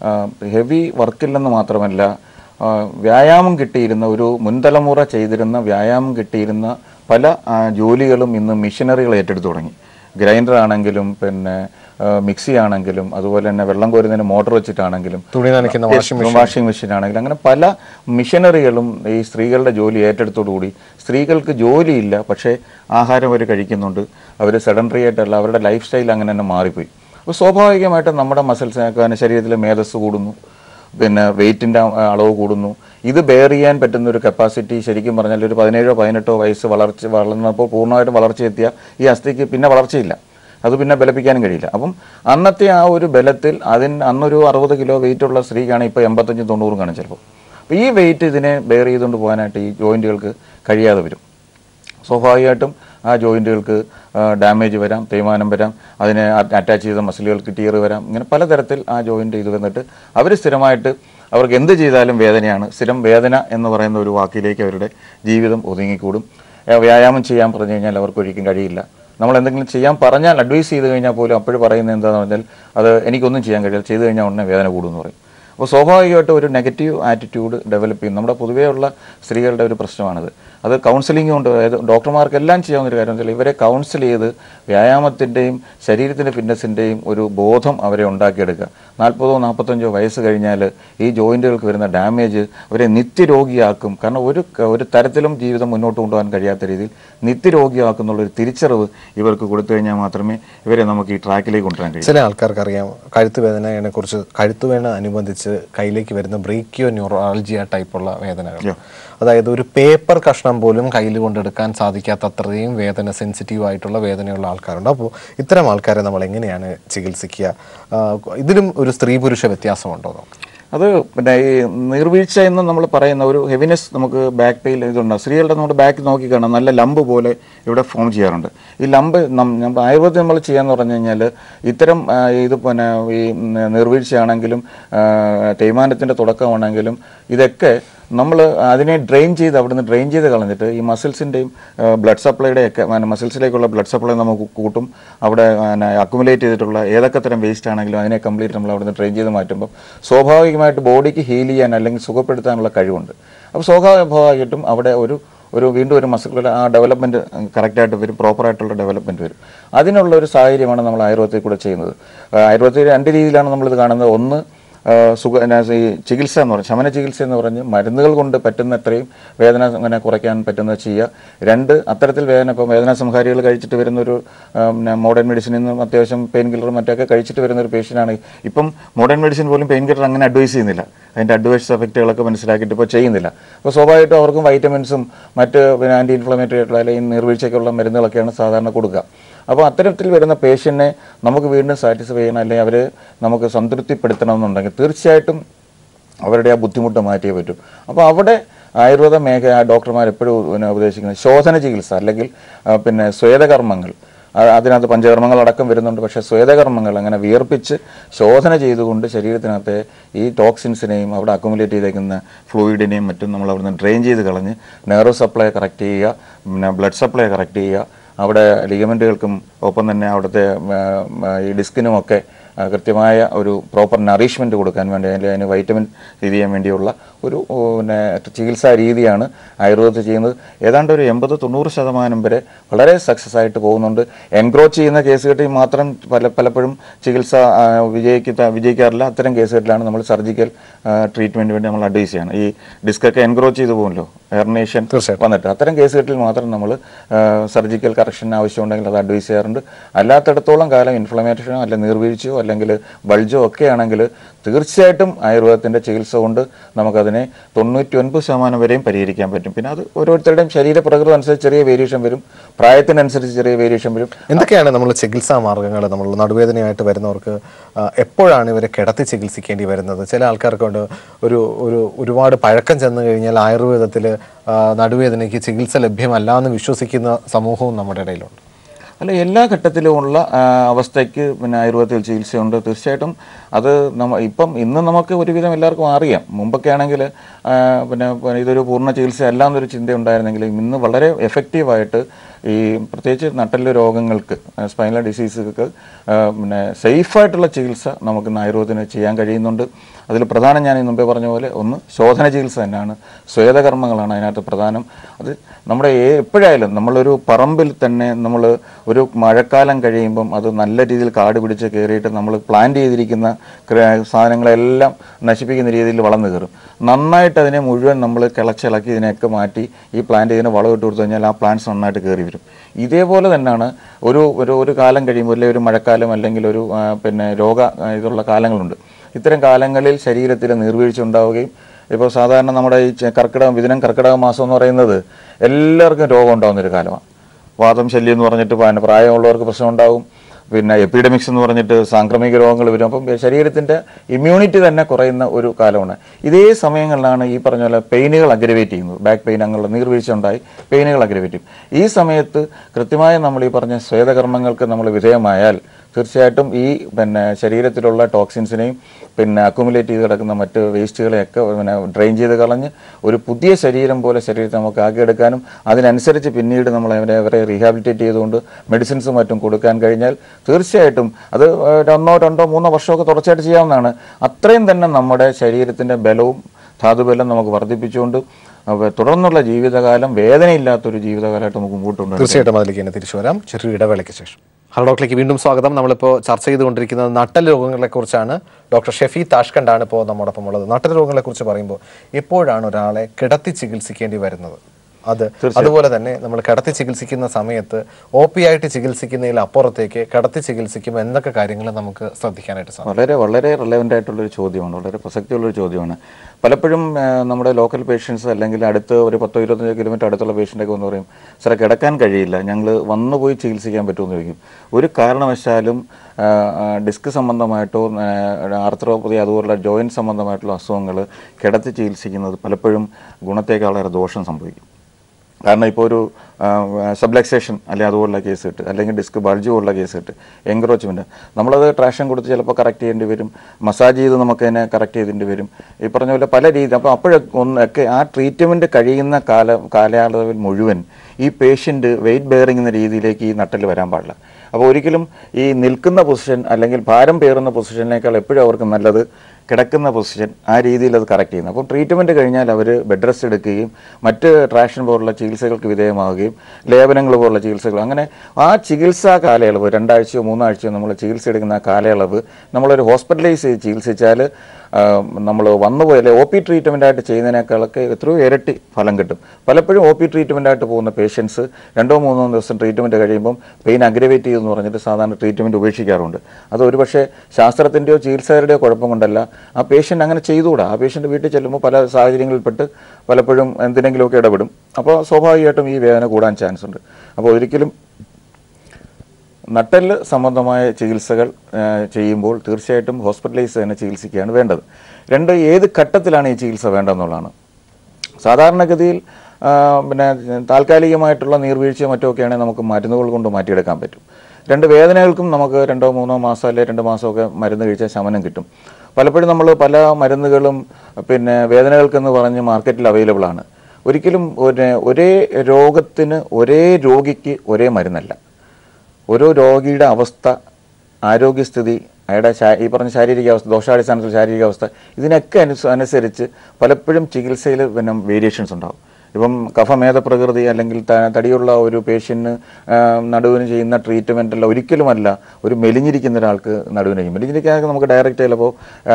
ഹെവി വർക്കില്ലെന്ന് മാത്രമല്ല ആ, വ്യായാമം കിട്ടിയിരുന്ന ഒരു മുൻതലമുറ ചെയ്തിരുന്ന വ്യായാമം കിട്ടിയിരുന്ന പല ആ, ജോലികളും ഇന്ന് മെഷീനറികൾ ഏറ്റെടുത്തു തുടങ്ങി ഗ്രൈൻഡർ ആണെങ്കിലും പിന്നെ ആ, മിക്സി ആണെങ്കിലും അതുപോലെ തന്നെ വെള്ളം കോരുന്നതിന് മോട്ടോർ വെച്ചിട്ടാണെങ്കിലും തുണി നനയ്ക്കുന്ന വാഷിംഗ് വാഷിംഗ് മെഷീൻ ആണെങ്കിലും അങ്ങനെ പല മിഷനറികളും ഈ സ്ത്രീകളുടെ ജോലി ഏറ്റെടുത്തോടുകൂടി സ്ത്രീകൾക്ക് ജോലിയില്ല പക്ഷേ ആഹാരം അവർ കഴിക്കുന്നുണ്ട് അവർ സെഡൻഡറി ആയിട്ടുള്ള അവരുടെ ലൈഫ് സ്റ്റൈൽ അങ്ങനെ തന്നെ മാറിപ്പോയി അപ്പോൾ സ്വാഭാവികമായിട്ടും നമ്മുടെ മസിൽസ് ശരീരത്തിലെ മേധസ് കൂടുന്നു പിന്നെ വെയിറ്റിൻ്റെ അളവ് കൂടുന്നു ഇത് ബെയർ ചെയ്യാൻ പറ്റുന്ന ഒരു കപ്പാസിറ്റി ശരിക്കും പറഞ്ഞാൽ ഒരു പതിനേഴോ പതിനെട്ടോ വയസ്സ് വളർച്ച വളർന്നപ്പോൾ പൂർണ്ണമായിട്ടും വളർച്ചയെത്തിയ ഈ അസ്ഥിക്ക് പിന്നെ വളർച്ചയില്ല അത് പിന്നെ ബലപ്പിക്കാനും കഴിയില്ല അപ്പം അന്നത്തെ ആ ഒരു ബലത്തിൽ അതിന് അന്നൊരു അറുപത് കിലോ വെയിറ്റ് ഉള്ള സ്ത്രീക്കാണ് ഇപ്പോൾ എൺപത്തഞ്ചും തൊണ്ണൂറും കാണും ചിലപ്പോൾ അപ്പോൾ ഈ വെയിറ്റ് ഇതിനെ ബെയർ ചെയ്തുകൊണ്ട് പോകാനായിട്ട് ഈ ജോയിൻറ്റുകൾക്ക് കഴിയാതെ വരും സ്വാഭാവികമായിട്ടും ആ ജോയിൻറ്റുകൾക്ക് ഡാമേജ് വരാം തേയ്മാനം വരാം അതിനെ അറ്റാച്ച് ചെയ്ത മസിലുകൾക്ക് ടീർ വരാം ഇങ്ങനെ പലതരത്തിൽ ആ ജോയിൻറ്റ് ഇത് വന്നിട്ട് അവർ സ്ഥിരമായിട്ട് അവർക്ക് എന്ത് ചെയ്താലും വേദനയാണ് സ്ഥിരം വേദന എന്ന് പറയുന്ന ഒരു വാക്കിലേക്ക് അവരുടെ ജീവിതം ഒതുങ്ങിക്കൂടും ഏ, വ്യായാമം ചെയ്യാൻ പറഞ്ഞു കഴിഞ്ഞാൽ അവർക്ക് ഒരിക്കലും കഴിയില്ല നമ്മൾ എന്തെങ്കിലും ചെയ്യാൻ പറഞ്ഞാൽ അഡ്വൈസ് ചെയ്ത് കഴിഞ്ഞാൽ പോലും അപ്പോഴും പറയുന്നത് എന്താണെന്ന് പറഞ്ഞാൽ അത് എനിക്കൊന്നും ചെയ്യാൻ കഴിയില്ല ചെയ്ത് കഴിഞ്ഞാൽ ഉടനെ വേദന കൂടുമെന്ന് പറയും അപ്പോൾ സ്വാഭാവികമായിട്ടും ഒരു നെഗറ്റീവ് ആറ്റിറ്റ്യൂഡ് ഡെവലപ്പ് ചെയ്യും നമ്മുടെ പൊതുവെയുള്ള സ്ത്രീകളുടെ ഒരു പ്രശ്നമാണിത് അത് കൗൺസിലിംഗ് കൊണ്ട് അതായത് ഡോക്ടർമാർക്കെല്ലാം ചെയ്യാവുന്ന ഒരു കാര്യം വെച്ചാൽ ഇവരെ കൗൺസിൽ ചെയ്ത് വ്യായാമത്തിൻ്റെയും ശരീരത്തിൻ്റെ ഫിറ്റ്നസിൻ്റെയും ഒരു ബോധം അവരെ ഉണ്ടാക്കിയെടുക്കുക നാൽപ്പതോ നാൽപ്പത്തഞ്ചോ വയസ്സ് കഴിഞ്ഞാൽ ഈ ജോയിൻറ്റുകൾക്ക് വരുന്ന ഡാമേജ് അവരെ നിത്യരോഗിയാക്കും കാരണം ഒരു ക- ഒരു തരത്തിലും ജീവിതം മുന്നോട്ട് കൊണ്ടുപോകാൻ കഴിയാത്ത രീതിയിൽ നിത്യരോഗിയാക്കുന്നുള്ള ഒരു തിരിച്ചറിവ് ഇവർക്ക് കൊടുത്തു കഴിഞ്ഞാൽ മാത്രമേ ഇവരെ നമുക്ക് ഈ ട്രാക്കിലേക്ക് കൊണ്ടുവരാൻ കഴിയൂ ചില ആൾക്കാർക്ക് അറിയാം കഴുത്ത് വേദനയെ കുറിച്ച് കഴുത്ത് വേദന അനുബന്ധിച്ച് കയ്യിലേക്ക് വരുന്ന ബ്രേക്കിയോ ന്യൂറോളജിയ ടൈപ്പുള്ള വേദനകൾ അതായത് ഒരു പേപ്പർ കഷ്ണം പോലും കയ്യിൽ കൊണ്ടെടുക്കാൻ സാധിക്കാത്ത അത്രയും വേദന സെൻസിറ്റീവ് ആയിട്ടുള്ള വേദനയുള്ള ആൾക്കാരുണ്ട് അപ്പോൾ ഇത്തരം ആൾക്കാരെ നമ്മൾ എങ്ങനെയാണ് ചികിത്സിക്കുക ആ, ഇതിലും ഒരു സ്ത്രീ പുരുഷ വ്യത്യാസമുണ്ടോ നമുക്ക് അത് പിന്നെ ഈ നീർവീഴ്ച എന്ന് നമ്മൾ പറയുന്ന ഒരു ഹെവിനെസ് നമുക്ക് ബാക്ക് പെയിൽ ഇതുണ്ട് സ്ത്രീകളുടെ നമ്മുടെ ബാക്ക് നോക്കി കാണാം നല്ല ലംബ് പോലെ ഇവിടെ ഫോം ചെയ്യാറുണ്ട് ഈ ലംബ് നമ്മൾ ആയുർവേദം നമ്മൾ ചെയ്യാന്ന് പറഞ്ഞു കഴിഞ്ഞാൽ ഇത്തരം ആ, ഇത് പിന്നെ ഈ നീർവീഴ്ചയാണെങ്കിലും ആ, തേയ്മാനത്തിൻ്റെ തുടക്കമാണെങ്കിലും ഇതൊക്കെ നമ്മൾ അതിനെ ഡ്രെയിൻ ചെയ്ത് അവിടുന്ന് ഡ്രെയിൻ ചെയ്ത് കളഞ്ഞിട്ട് ഈ മസിൽസിൻ്റെയും ബ്ലഡ് സപ്ലൈയുടെ ഒക്കെ മസിൽസിലേക്കുള്ള ബ്ലഡ് സപ്ലൈ നമുക്ക് കൂട്ടും അവിടെ അക്കുമുലേറ്റ് ചെയ്തിട്ടുള്ള ഏതൊക്കെ തരം വേസ്റ്റ് ആണെങ്കിലും അതിനെ കംപ്ലീറ്റ് നമ്മൾ അവിടുന്ന് ട്രെയിൻ ചെയ്ത് മാറ്റുമ്പോൾ സ്വാഭാവികമായിട്ട് ബോഡിക്ക് ഹീൽ ചെയ്യാൻ അല്ലെങ്കിൽ സുഖപ്പെടുത്താനുള്ള കഴിവുണ്ട് അപ്പോൾ സ്വാഭാവികമായിട്ടും അവിടെ ഒരു ഒരു വീണ്ടും ഒരു മസിലുകളുടെ ആ ഡെവലപ്മെൻറ്റ് കറക്റ്റായിട്ട് വരും പ്രോപ്പറായിട്ടുള്ള ഡെവലപ്മെൻറ്റ് വരും അതിനുള്ള ഒരു സാഹചര്യമാണ് നമ്മൾ ആയുർവേദത്തിൽ കൂടെ ചെയ്യുന്നത് ആ, ആയുർവേദത്തിൽ രണ്ട് രീതിയിലാണ് നമ്മളിത് കാണുന്നത് ഒന്ന് ആ, സുഖ എന്നാ, ഈ ചികിത്സ എന്ന് പറഞ്ഞാൽ ശമന ചികിത്സ എന്ന് പറഞ്ഞ് മരുന്നുകൾ കൊണ്ട് പറ്റുന്ന അത്രയും വേദന അങ്ങനെ കുറയ്ക്കാൻ പറ്റുന്നത് ചെയ്യുക രണ്ട് അത്തരത്തിൽ വേദന ഇപ്പോൾ വേദന സംഹാരികൾ കഴിച്ചിട്ട് വരുന്ന ഒരു മോഡേൺ മെഡിസിനിൽ നിന്നും അത്യാവശ്യം പെയിൻ കില്ലറും മറ്റൊക്കെ കഴിച്ചിട്ട് വരുന്ന ഒരു പേഷ്യൻ്റാണ് ഇപ്പം മോഡേൺ മെഡിസിൻ പോലും പെയിൻ കില്ലർ അങ്ങനെ അഡ്വൈസ് ചെയ്യുന്നില്ല അതിൻ്റെ അഡ്വൈസ് എഫക്റ്റുകളൊക്കെ മനസ്സിലാക്കിയിട്ട് ഇപ്പോൾ ചെയ്യുന്നില്ല അപ്പോൾ സ്വാഭാവികമായിട്ടും അവർക്കും വൈറ്റമിൻസും മറ്റ് പിന്നെ ആൻറ്റി ഇൻഫ്ലമേറ്ററി ആയിട്ടുള്ള അല്ലെങ്കിൽ നീർവീഴ്ചയ്ക്കുള്ള മരുന്നുകളൊക്കെയാണ് സാധാരണ കൊടുക്കുക അപ്പോൾ അത്തരത്തിൽ വരുന്ന പേഷ്യൻറ്റിനെ നമുക്ക് വീണ്ടും സാറ്റിസ്ഫൈ ചെയ്യണം അല്ലെങ്കിൽ അവർ നമുക്ക് സംതൃപ്തിപ്പെടുത്തണമെന്നുണ്ടെങ്കിൽ തീർച്ചയായിട്ടും അവരുടെ ആ ബുദ്ധിമുട്ട് മാറ്റിയേ പറ്റൂ അപ്പോൾ അവിടെ ആയുർവേദ മേഖല ഡോക്ടർമാർ എപ്പോഴും പിന്നെ ഉപദേശിക്കുന്നത് ശോധന ചികിത്സ അല്ലെങ്കിൽ ആ, പിന്നെ സ്വേദകർമ്മങ്ങൾ ആ- അതിനകത്ത് പഞ്ചകർമ്മങ്ങൾ അടക്കം വരുന്നുണ്ട് പക്ഷേ സ്വേദകർമ്മങ്ങൾ അങ്ങനെ വിയർപ്പിച്ച് ശോധന ചെയ്തുകൊണ്ട് ശരീരത്തിനകത്തെ ഈ ടോക്സിൻസിനെയും അവിടെ അക്കുമുലേറ്റ് ചെയ്തേക്കുന്ന ഫ്ലൂയിഡിനെയും മറ്റും നമ്മൾ അവിടുന്ന് ഡ്രെയിൻ ചെയ്ത് കളഞ്ഞ് നെർവ് സപ്ലൈ കറക്റ്റ് ചെയ്യുക പിന്നെ ബ്ലഡ് സപ്ലൈ കറക്റ്റ് ചെയ്യുക അവിടെ ലിഗമെൻറ്റുകൾക്കും ഒപ്പം തന്നെ അവിടുത്തെ ആ, ആ, ഈ ഡിസ്കിനുമൊക്കെ ആ, കൃത്യമായ ഒരു പ്രോപ്പർ നറീഷ്മെൻറ്റ് കൊടുക്കാൻ വേണ്ടി അതിൽ അതിന് വൈറ്റമിൻ ഇത് ചെയ്യാൻ വേണ്ടിയുള്ള ഒരു ഓ, പിന്നെ ചികിത്സാ രീതിയാണ് ആയുർവേദത്തിൽ ചെയ്യുന്നത് ഏതാണ്ട് ഒരു എൺപത് തൊണ്ണൂറ് ശതമാനം വരെ വളരെ സക്സസ് ആയിട്ട് പോകുന്നുണ്ട് എൻക്രോച്ച് ചെയ്യുന്ന കേസുകളിൽ മാത്രം പല പലപ്പോഴും ചികിത്സ ആ, വിജയിക്ക വിജയിക്കാറില്ല അത്തരം കേസുകളിലാണ് നമ്മൾ സർജിക്കൽ ട്രീറ്റ്മെൻറ്റ് വേണ്ടി നമ്മൾ അഡ്വൈസ് ചെയ്യണം ഈ ഡിസ്കൊക്കെ എൻക്രോച്ച് ചെയ്തു പോകുമല്ലോ ഹെർനേഷൻ വന്നിട്ട് അത്തരം കേസുകളിൽ മാത്രം നമ്മൾ സർജിക്കൽ കറക്ഷൻ ആവശ്യമുണ്ടെങ്കിൽ അത് അഡ്വൈസ് ചെയ്യാറുണ്ട് അല്ലാത്തിടത്തോളം കാലം ഇൻഫ്ലമേഷനോ അല്ല നീർവീഴ്ചയോ അല്ലെങ്കിൽ ബൾജോ ഒക്കെ ആണെങ്കിൽ തീർച്ചയായിട്ടും ആയുർവേദത്തിൻ്റെ ചികിത്സ കൊണ്ട് നമുക്കതിനെ തൊണ്ണൂറ്റി ഒൻപത് ശതമാനം വരെയും പരിഹരിക്കാൻ പറ്റും പിന്നെ അത് ഓരോരുത്തരുടെയും ശരീരപ്രകൃതം അനുസരിച്ച് ചെറിയ വേരിയേഷൻ വരും പ്രായത്തിനനുസരിച്ച് ചെറിയ വേരിയേഷൻ വരും എന്തൊക്കെയാണ് നമ്മൾ ചികിത്സാ മാർഗ്ഗങ്ങൾ നമ്മൾ നടുവേദനയായിട്ട് വരുന്നവർക്ക് ആ, എപ്പോഴാണ് ഇവരെ കിടത്തി ചികിത്സിക്കേണ്ടി വരുന്നത് ചില ആൾക്കാർക്കുണ്ട് ഒരു ഒരു ഒരുപാട് പഴക്കം ചെന്ന് കഴിഞ്ഞാൽ ആയുർവേദത്തിൽ നടുവേദനയ്ക്ക് ചികിത്സ ലഭ്യമല്ല എന്ന് വിശ്വസിക്കുന്ന സമൂഹവും നമ്മുടെ ഇടയിലുണ്ട് അല്ല എല്ലാ ഘട്ടത്തിലുമുള്ള ആ, അവസ്ഥയ്ക്ക് പിന്നെ ആയുർവേദത്തിൽ ചികിത്സയുണ്ട് തീർച്ചയായിട്ടും അത് നമ്മ ഇപ്പം ഇന്ന് നമുക്ക് ഒരുവിധം എല്ലാവർക്കും അറിയാം മുമ്പൊക്കെ ആണെങ്കിൽ പിന്നെ പിന്നെ ഇതൊരു പൂർണ്ണ ചികിത്സ അല്ല എന്നൊരു ചിന്ത ഉണ്ടായിരുന്നെങ്കിലും ഇന്ന് വളരെ എഫക്റ്റീവായിട്ട് ഈ പ്രത്യേകിച്ച് നട്ടല് രോഗങ്ങൾക്ക് സ്പൈനൽ ഡിസീസുകൾക്ക് ആ, പിന്നെ സേഫായിട്ടുള്ള ചികിത്സ നമുക്ക് ഇന്ന് ആയുർവേദത്തിന് ചെയ്യാൻ കഴിയുന്നുണ്ട് അതിൽ പ്രധാനം ഞാൻ ഈ മുമ്പേ പറഞ്ഞ പോലെ ഒന്ന് ശോധന ചികിത്സ തന്നെയാണ് സ്വേദകർമ്മങ്ങളാണ് അതിനകത്ത് പ്രധാനം അത് നമ്മുടെ ഏ- എപ്പോഴായാലും നമ്മളൊരു പറമ്പിൽ തന്നെ നമ്മൾ ഒരു മഴക്കാലം കഴിയുമ്പം അത് നല്ല രീതിയിൽ കാട് പിടിച്ച് കയറിയിട്ട് നമ്മൾ പ്ലാൻ ചെയ്തിരിക്കുന്ന ക്ര- സാധനങ്ങളെല്ലാം നശിപ്പിക്കുന്ന രീതിയിൽ വളർന്നു കയറും നന്നായിട്ട് അതിനെ മുഴുവൻ നമ്മൾ കിളച്ചിളക്കി ഇതിനെയൊക്കെ മാറ്റി ഈ പ്ലാന്റ് ഇതിന് വളം ഇട്ട് കൊടുത്തു കഴിഞ്ഞാൽ ആ പ്ലാന്റ്സ് നന്നായിട്ട് കയറി വരും ഇതേപോലെ തന്നെയാണ് ഒരു ഒരു ഒരു കാലം കഴിയുമ്പോൾ അല്ലെങ്കിൽ ഒരു മഴക്കാലം അല്ലെങ്കിൽ ഒരു ആ, പിന്നെ രോഗ ആ, ഇതുള്ള കാലങ്ങളുണ്ട് ഇത്തരം കാലങ്ങളിൽ ശരീരത്തിൽ നീർവീഴ്ച ഉണ്ടാവുകയും ഇപ്പോൾ സാധാരണ നമ്മുടെ ഈ ചെ- കർക്കിടകം ഇതിനം കർക്കിടക മാസം എന്ന് പറയുന്നത് എല്ലാവർക്കും രോഗം ഉണ്ടാകുന്ന ഒരു കാലമാണ് വാദം ശല്യം എന്ന് പറഞ്ഞിട്ട് പിന്നെ പ്രായമുള്ളവർക്ക് പ്രശ്നം ഉണ്ടാവും പിന്നെ എപ്പിഡമിക്സ് എന്ന് പറഞ്ഞിട്ട് സാംക്രമിക രോഗങ്ങൾ വരും അപ്പം ശരീരത്തിൻ്റെ ഇമ്മ്യൂണിറ്റി തന്നെ കുറയുന്ന ഒരു കാലമാണ് ഇതേ സമയങ്ങളിലാണ് ഈ പറഞ്ഞ പോലെ പെയിനുകൾ അഗ്രവേറ്റ് ചെയ്യുന്നത് ബാക്ക് പെയിൻ അങ്ങനെയുള്ള നീർവീഴ്ച ഉണ്ടായി പെയിനുകൾ അഗ്രവേറ്റ് ചെയ്യും ഈ സമയത്ത് കൃത്യമായ നമ്മൾ ഈ പറഞ്ഞ സ്വേദകർമ്മങ്ങൾക്ക് നമ്മൾ വിധേയമായാൽ തീർച്ചയായിട്ടും ഈ പിന്നെ ശരീരത്തിലുള്ള ടോക്സിൻസിനെയും പിന്നെ അക്കുമുലേറ്റ് ചെയ്ത് കിടക്കുന്ന മറ്റ് വേസ്റ്റുകളെയൊക്കെ പിന്നെ ഡ്രെയിൻ ചെയ്ത് കളഞ്ഞ് ഒരു പുതിയ ശരീരം പോലെ ശരീരത്തെ നമുക്ക് ആക്കിയെടുക്കാനും അതിനനുസരിച്ച് പിന്നീട് നമ്മൾ അവരെ അവരെ റീഹാബിലിറ്റേറ്റ് ചെയ്തുകൊണ്ട് മെഡിസിൻസും മറ്റും കൊടുക്കാൻ കഴിഞ്ഞാൽ തീർച്ചയായിട്ടും അത് ഏഹ്, ഒന്നോ രണ്ടോ മൂന്നോ വർഷമൊക്കെ തുടർച്ചയായിട്ട് ചെയ്യാവുന്നതാണ് അത്രയും തന്നെ നമ്മുടെ ശരീരത്തിൻ്റെ ബലവും ധാതുബലം നമുക്ക് വർദ്ധിപ്പിച്ചുകൊണ്ട് അവ- തുടർന്നുള്ള ജീവിതകാലം വേദനയില്ലാത്തൊരു ജീവിതകാലമായിട്ട് നമുക്ക് മുമ്പോട്ട് കൊണ്ടുവരാൻ തീർച്ചയായിട്ടും അതിലേക്ക് തന്നെ തിരിച്ചു വരാം ചെറിയ ഇടവേളയ്ക്ക് ശേഷം ഹലോ ഡോക്ടറിലേക്ക് വീണ്ടും സ്വാഗതം നമ്മളിപ്പോൾ ചർച്ച ചെയ്തുകൊണ്ടിരിക്കുന്നത് നട്ടൽ രോഗങ്ങളെ കുറിച്ചാണ് ഡോക്ടർ ഷെഫി താഷ്കണ്ടാണ് ഇപ്പോൾ നമ്മോടൊപ്പം ഉള്ളത് നട്ടൽ രോഗങ്ങളെ കുറിച്ച് പറയുമ്പോൾ എപ്പോഴാണ് ഒരാളെ കിടത്തി ചികിത്സിക്കേണ്ടി വരുന്നത് അത് അതുപോലെ തന്നെ നമ്മൾ കിടത്തി ചികിത്സിക്കുന്ന സമയത്ത് ഒ പി ആയിട്ട് ചികിത്സിക്കുന്നതിൽ അപ്പുറത്തേക്ക് കിടത്തി ചികിത്സിക്കുമ്പോൾ എന്തൊക്കെ കാര്യങ്ങൾ നമുക്ക് ശ്രദ്ധിക്കാനായിട്ട് സാധിക്കും വളരെ വളരെ റിലവൻ്റ് ആയിട്ടുള്ളൊരു ചോദ്യമാണ് വളരെ പ്രസക്തിയുള്ളൊരു ചോദ്യമാണ് പലപ്പോഴും ആ, നമ്മുടെ ലോക്കൽ പേഷ്യൻസ് അല്ലെങ്കിൽ അടുത്ത് ഒരു പത്തോ ഇരുപത്തഞ്ചോ കിലോമീറ്റർ അടുത്തുള്ള പേഷ്യൻ്റൊക്കെ ഒന്ന് പറയും സാറേ കിടക്കാൻ കഴിയില്ല ഞങ്ങൾ വന്നു പോയി ചികിത്സിക്കാൻ പറ്റുമെന്ന് ചോദിക്കും ഒരു കാരണവശാലും ആ, ആ, ഡിസ്ക് സംബന്ധമായിട്ടോ ആർത്രോപ്പതി അതുപോലുള്ള ജോയിൻറ്റ് സംബന്ധമായിട്ടുള്ള അസുഖങ്ങൾ കിടത്തി ചികിത്സിക്കുന്നത് പലപ്പോഴും ഗുണത്തേക്കാളേറെ ദോഷം സംഭവിക്കും കാരണം ഇപ്പോൾ ഒരു സബ്ലക്സേഷൻ അല്ലെങ്കിൽ അതുപോലുള്ള കേസ് കിട്ട് അല്ലെങ്കിൽ ഡിസ്ക് ബൾജ് പോലുള്ള കേസ് കിട്ട് എൻക്രോച്ച്മെൻറ്റ് നമ്മളത് ട്രാക്ഷൻ കൊടുത്ത് ചിലപ്പോൾ കറക്റ്റ് ചെയ്യേണ്ടി വരും മസാജ് ചെയ്ത് നമുക്ക് അതിനെ കറക്റ്റ് ചെയ്തേണ്ടി വരും ഈ പറഞ്ഞ പോലെ പല രീതി അപ്പോൾ അപ്പോഴൊക്കെ ഒന്നൊക്കെ ആ ട്രീറ്റ്മെൻറ്റ് കഴിയുന്ന കാല കാലയളവിൽ മുഴുവൻ ഈ പേഷ്യൻ്റ് വെയിറ്റ് ബെയറിംഗ് എന്ന രീതിയിലേക്ക് ഈ നട്ടൽ വരാൻ പാടില്ല അപ്പോൾ ഒരിക്കലും ഈ നിൽക്കുന്ന പൊസിഷൻ അല്ലെങ്കിൽ ഭാരം പേറുന്ന പൊസിഷനേക്കാൾ എപ്പോഴും അവർക്ക് നല്ലത് കിടക്കുന്ന പൊസിഷൻ ആ രീതിയിൽ അത് കറക്റ്റ് ചെയ്യുന്നത് അപ്പം ട്രീറ്റ്മെൻറ്റ് കഴിഞ്ഞാൽ അവർ ബെഡ് റെസ്റ്റ് എടുക്കുകയും മറ്റ് ട്രാക്ഷൻ പോലുള്ള ചികിത്സകൾക്ക് വിധേയമാവുകയും ലേപനങ്ങൾ പോലുള്ള ചികിത്സകൾ അങ്ങനെ ആ ചികിത്സാ കാലയളവ് രണ്ടാഴ്ചയോ മൂന്നാഴ്ചയോ നമ്മൾ ചികിത്സ എടുക്കുന്ന ആ കാലയളവ് നമ്മളൊരു ഹോസ്പിറ്റലൈസ് ചെയ്ത് ചികിത്സിച്ചാൽ നമ്മൾ വന്നുപോയി അല്ലെ ഒ പി ട്രീറ്റ്മെൻ്റ് ആയിട്ട് ചെയ്യുന്നതിനേക്കാളൊക്കെ എത്രയോ ഇരട്ടി ഫലം കിട്ടും പലപ്പോഴും ഒ പി ട്രീറ്റ്മെൻ്റ് ആയിട്ട് പോകുന്ന പേഷ്യൻസ് രണ്ടോ മൂന്നോ ദിവസം ട്രീറ്റ്മെൻറ്റ് കഴിയുമ്പം പെയിൻ അഗ്രവേറ്റ് ചെയ്യുമെന്ന് പറഞ്ഞിട്ട് സാധാരണ ട്രീറ്റ്മെൻറ്റ് ഉപേക്ഷിക്കാറുണ്ട് അത് ഒരുപക്ഷെ ശാസ്ത്രത്തിൻ്റെയോ ചികിത്സകരുടെയോ കുഴപ്പം കൊണ്ടല്ല ആ പേഷ്യൻ്റ് അങ്ങനെ ചെയ്തുകൂടാ ആ പേഷ്യൻ്റ് വീട്ടിൽ ചെല്ലുമ്പോൾ പല സാഹചര്യങ്ങളിൽപ്പെട്ട് പലപ്പോഴും എന്തിനെങ്കിലുമൊക്കെ ഇടപെടും അപ്പോൾ സ്വാഭാവികമായിട്ടും ഈ വേദന കൂടാൻ ചാൻസ് ഉണ്ട് അപ്പോൾ ഒരിക്കലും നട്ടെല്ല് സംബന്ധമായ ചികിത്സകൾ ആ, ചെയ്യുമ്പോൾ തീർച്ചയായിട്ടും ഹോസ്പിറ്റലൈസ് തന്നെ ചികിത്സിക്കുകയാണ് വേണ്ടത് രണ്ട് ഏത് ഘട്ടത്തിലാണ് ഈ ചികിത്സ വേണ്ടതെന്നുള്ളതാണ് സാധാരണഗതിയിൽ ആ, പിന്നെ താൽക്കാലികമായിട്ടുള്ള നീർവീഴ്ചയോ മറ്റോ ഒക്കെയാണെങ്കിൽ നമുക്ക് മരുന്നുകൾ കൊണ്ട് മാറ്റിയെടുക്കാൻ പറ്റും രണ്ട് വേദനകൾക്കും നമുക്ക് രണ്ടോ മൂന്നോ മാസം അല്ലെങ്കിൽ രണ്ട് മാസമൊക്കെ മരുന്ന് കഴിച്ചാൽ ശമനം കിട്ടും പലപ്പോഴും നമ്മൾ പല മരുന്നുകളും പിന്നെ വേദനകൾക്കെന്ന് പറഞ്ഞ് മാർക്കറ്റിൽ അവൈലബിൾ ആണ് ഒരിക്കലും ഒരു ഒരേ രോഗത്തിന് ഒരേ രോഗിക്ക് ഒരേ മരുന്നല്ല ഓരോ രോഗിയുടെ അവസ്ഥ ആരോഗ്യസ്ഥിതി അയാളുടെ ശാ- ഈ പറഞ്ഞ ശാരീരിക അവസ്ഥ ദോഷാടിസ്ഥാനത്തിൽ ശാരീരിക അവസ്ഥ ഇതിനൊക്കെ അനുസ അനുസരിച്ച് പലപ്പോഴും ചികിത്സയിൽ പിന്നെ വേരിയേഷൻസ് ഉണ്ടാവും ഇപ്പം കഫമേധ പ്രകൃതി അല്ലെങ്കിൽ ത- തടിയുള്ള ഒരു പേഷ്യൻറ്റിന് നടുവിന് ചെയ്യുന്ന ട്രീറ്റ്മെൻ്റ് അല്ല ഒരിക്കലുമല്ല ഒരു മെലിഞ്ഞിരിക്കുന്ന ഒരാൾക്ക് നടുവിന് ചെയ്യും മെലിഞ്ഞിരിക്കാനൊക്കെ നമുക്ക് ഡയറക്റ്റ് ചിലപ്പോൾ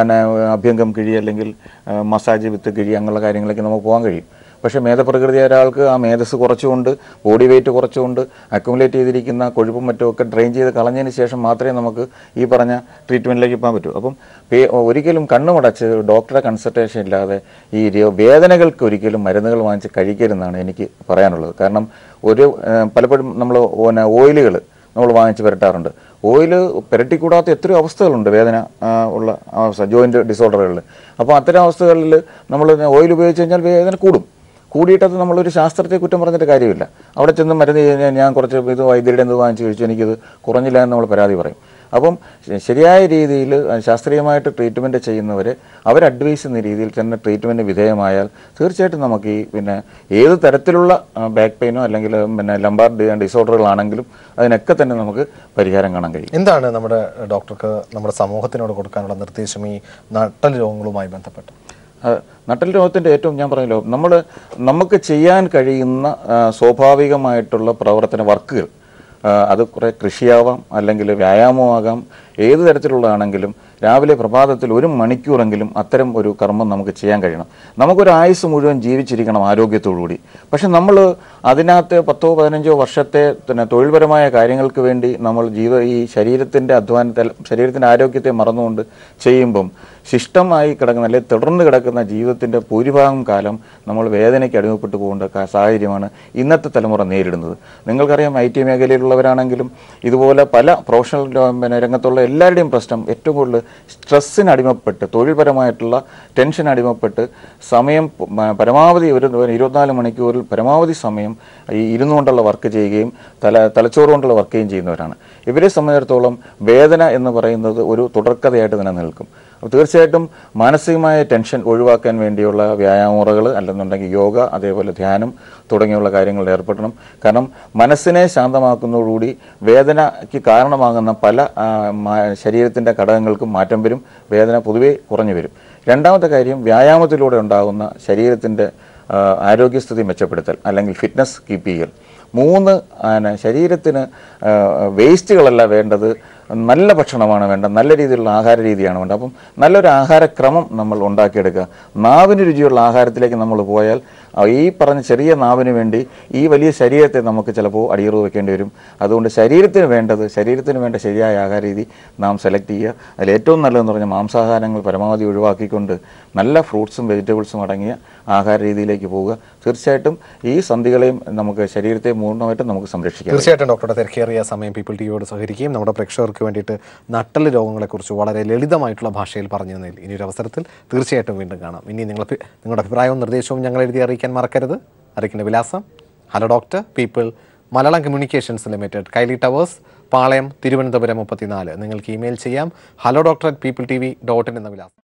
അഭ്യംഗം കിഴി അല്ലെങ്കിൽ ആ, മസാജ് വിത്ത് കിഴി അങ്ങനെയുള്ള കാര്യങ്ങളൊക്കെ നമുക്ക് പോകാൻ കഴിയും പക്ഷേ മേധപ്രകൃതി ഒരാൾക്ക് ആ മേധസ് കുറച്ചുകൊണ്ട് ബോഡി വെയിറ്റ് കുറച്ചുകൊണ്ട് അക്യുമുലേറ്റ് ചെയ്തിരിക്കുന്ന കൊഴുപ്പും മറ്റുമൊക്കെ ഡ്രെയിൻ ചെയ്ത് കളഞ്ഞതിന് ശേഷം മാത്രമേ നമുക്ക് ഈ പറഞ്ഞ ട്രീറ്റ്മെൻറ്റിലേക്ക് പോകാൻ പറ്റൂ അപ്പം പേ- ഒരിക്കലും കണ്ണുമടച്ച് ഡോക്ടറെ കൺസൾട്ടേഷൻ ഇല്ലാതെ ഈ ര- വേദനകൾക്ക് ഒരിക്കലും മരുന്നുകൾ വാങ്ങിച്ച് കഴിക്കരുതെന്നാണ് എനിക്ക് പറയാനുള്ളത് കാരണം ഒരു ഏഹ്, പലപ്പോഴും നമ്മൾ പിന്നെ ഓയിലുകൾ നമ്മൾ വാങ്ങിച്ച് പുരട്ടാറുണ്ട് ഓയിൽ പുരട്ടിക്കൂടാത്ത എത്രയോ അവസ്ഥകളുണ്ട് വേദന ആ, ഉള്ള അവസ്ഥ ജോയിൻറ്റ് ഡിസോർഡറുകളിൽ അപ്പോൾ അത്തരം അവസ്ഥകളിൽ നമ്മൾ ഓയിൽ ഉപയോഗിച്ച് കഴിഞ്ഞാൽ വേദന കൂടും കൂടിയിട്ടത് നമ്മളൊരു ശാസ്ത്രത്തെ കുറ്റം പറഞ്ഞിട്ട് കാര്യമില്ല അവിടെ ചെന്ന് മരുന്ന് കഴിഞ്ഞാൽ ഞാൻ കുറച്ച് ഇത് വൈദ്യരുടെ എന്ത് വാങ്ങിച്ച് കഴിച്ചു എനിക്കിത് കുറഞ്ഞില്ല എന്ന് നമ്മൾ പരാതി പറയും അപ്പം ശ- ശരിയായ രീതിയിൽ ശാസ്ത്രീയമായിട്ട് ട്രീറ്റ്മെൻറ്റ് ചെയ്യുന്നവരെ അവർ അഡ്വൈസ് ചെയ്യുന്ന രീതിയിൽ തന്നെ ട്രീറ്റ്മെൻറ്റ് വിധേയമായാൽ തീർച്ചയായിട്ടും നമുക്ക് ഈ പിന്നെ ഏത് തരത്തിലുള്ള ബാക്ക് പെയിനോ അല്ലെങ്കിൽ പിന്നെ ലംബാർ ഡിസോർഡറുകളാണെങ്കിലും അതിനൊക്കെ തന്നെ നമുക്ക് പരിഹാരം കാണാൻ കഴിയും എന്താണ് നമ്മുടെ ഡോക്ടർക്ക് നമ്മുടെ സമൂഹത്തിനോട് കൊടുക്കാനുള്ള നിർദ്ദേശം ഈ നട്ടൽ രോഗങ്ങളുമായി ബന്ധപ്പെട്ട് അത് നട്ടൽ രോഗത്തിൻ്റെ ഏറ്റവും ഞാൻ പറഞ്ഞല്ലോ നമ്മൾ നമുക്ക് ചെയ്യാൻ കഴിയുന്ന ആ, സ്വാഭാവികമായിട്ടുള്ള പ്രവർത്തന വർക്കുകൾ ആ, അത് കുറേ കൃഷിയാവാം അല്ലെങ്കിൽ വ്യായാമമാകാം ഏത് തരത്തിലുള്ളതാണെങ്കിലും രാവിലെ പ്രഭാതത്തിൽ ഒരു മണിക്കൂറെങ്കിലും അത്തരം ഒരു കർമ്മം നമുക്ക് ചെയ്യാൻ കഴിയണം നമുക്കൊരു ആയുസ് മുഴുവൻ ജീവിച്ചിരിക്കണം ആരോഗ്യത്തോടുകൂടി പക്ഷെ നമ്മൾ അതിനകത്ത് പത്തോ പതിനഞ്ചോ വർഷത്തെ പിന്നെ തൊഴിൽപരമായ കാര്യങ്ങൾക്ക് വേണ്ടി നമ്മൾ ജീവ ഈ ശരീരത്തിൻ്റെ അധ്വാനത്തെ ശരീരത്തിൻ്റെ ആരോഗ്യത്തെ മറന്നുകൊണ്ട് ചെയ്യുമ്പം ശിഷ്ടമായി കിടക്കുന്ന അല്ലെങ്കിൽ തുടർന്ന് കിടക്കുന്ന ജീവിതത്തിൻ്റെ ഭൂരിഭാഗം കാലം നമ്മൾ വേദനയ്ക്ക് അടിമപ്പെട്ടു പോകേണ്ട ക- സാഹചര്യമാണ് ഇന്നത്തെ തലമുറ നേരിടുന്നത് നിങ്ങൾക്കറിയാം ഐ ടി മേഖലയിലുള്ളവരാണെങ്കിലും ഇതുപോലെ പല പ്രൊഫഷണൽ ര- പിന്നെ രംഗത്തുള്ള എല്ലാവരുടെയും പ്രശ്നം ഏറ്റവും കൂടുതൽ സ്ട്രെസ്സിന് അടിമപ്പെട്ട് തൊഴിൽപരമായിട്ടുള്ള ടെൻഷൻ അടിമപ്പെട്ട് സമയം പ- മ- പരമാവധി ഒരു ഒരു ഇരുപത്തിനാല് മണിക്കൂറിൽ പരമാവധി സമയം ഈ ഇരുന്നുകൊണ്ടുള്ള വർക്ക് ചെയ്യുകയും തല തലച്ചോറ് കൊണ്ടുള്ള വർക്ക് ചെയ്യുകയും ചെയ്യുന്നവരാണ് ഇവരെ സംബന്ധിച്ചിടത്തോളം വേദന എന്ന് പറയുന്നത് ഒരു തുടർക്കഥയായിട്ട് തന്നെ നിൽക്കും അപ്പോൾ തീർച്ചയായിട്ടും മാനസികമായ ടെൻഷൻ ഒഴിവാക്കാൻ വേണ്ടിയുള്ള വ്യായാമമുറകൾ അല്ലെന്നുണ്ടെങ്കിൽ യോഗ അതേപോലെ ധ്യാനം തുടങ്ങിയുള്ള കാര്യങ്ങളിൽ ഏർപ്പെടണം കാരണം മനസ്സിനെ ശാന്തമാക്കുന്നതോടുകൂടി വേദനയ്ക്ക് കാരണമാകുന്ന പല ആ, മാ- ശരീരത്തിൻ്റെ ഘടകങ്ങൾക്കും മാറ്റം വരും വേദന പൊതുവേ കുറഞ്ഞു വരും രണ്ടാമത്തെ കാര്യം വ്യായാമത്തിലൂടെ ഉണ്ടാകുന്ന ശരീരത്തിൻ്റെ ആ, ആരോഗ്യസ്ഥിതി മെച്ചപ്പെടുത്തൽ അല്ലെങ്കിൽ ഫിറ്റ്നസ് കീപ്പ് ചെയ്യൽ മൂന്ന് ആന, ശരീരത്തിന് ആ, വേസ്റ്റുകളല്ല വേണ്ടത് നല്ല ഭക്ഷണമാണ് വേണ്ടത് നല്ല രീതിയിലുള്ള ആഹാര രീതിയാണ് വേണ്ടത് അപ്പം നല്ലൊരു ആഹാരക്രമം നമ്മൾ ഉണ്ടാക്കിയെടുക്കുക നാവിന് രുചിയുള്ള ആഹാരത്തിലേക്ക് നമ്മൾ പോയാൽ ആ, ഈ പറഞ്ഞ ചെറിയ നാവിന് വേണ്ടി ഈ വലിയ ശരീരത്തെ നമുക്ക് ചിലപ്പോൾ അടിയറവ് വെക്കേണ്ടി വരും അതുകൊണ്ട് ശരീരത്തിന് വേണ്ടത് ശരീരത്തിന് വേണ്ട ശരിയായ ആഹാര രീതി നാം സെലക്ട് ചെയ്യുക അതിൽ ഏറ്റവും നല്ലതെന്ന് പറഞ്ഞാൽ മാംസാഹാരങ്ങൾ പരമാവധി ഒഴിവാക്കിക്കൊണ്ട് നല്ല ഫ്രൂട്ട്സും വെജിറ്റബിൾസും അടങ്ങിയ ആഹാര രീതിയിലേക്ക് പോവുക തീർച്ചയായിട്ടും ഈ സന്ധികളെയും നമുക്ക് ശരീരത്തെ പൂർണ്ണമായിട്ടും നമുക്ക് സംരക്ഷിക്കാം തീർച്ചയായിട്ടും ഡോക്ടറുടെ തിരക്കേറിയ സമയം പീപ്പിൾ ടിവിയോട് സഹകരിക്കുകയും നമ്മുടെ പ്രേക്ഷകർക്ക് വേണ്ടിയിട്ട് നട്ടൽ രോഗങ്ങളെക്കുറിച്ച് വളരെ ലളിതമായിട്ടുള്ള ഭാഷയിൽ പറഞ്ഞു തന്നതിൽ ഇനി ഒരു അവസരത്തിൽ തീർച്ചയായിട്ടും വീണ്ടും കാണാം ഇനി നിങ്ങൾ നിങ്ങളുടെ അഭിപ്രായവും നിർദ്ദേശവും ഞങ്ങൾ എഴുതി അറിയിക്കാൻ മറക്കരുത് അറിയിക്കേണ്ട വിലാസം hello doctor people Malayalam communications limited Kairali towers Palayam Thiruvananthapuram മുപ്പത്തിനാല് നിങ്ങൾക്ക് ഇമെയിൽ ചെയ്യാം hello doctor at people TV dot in ഇൻ എന്ന വിലാസം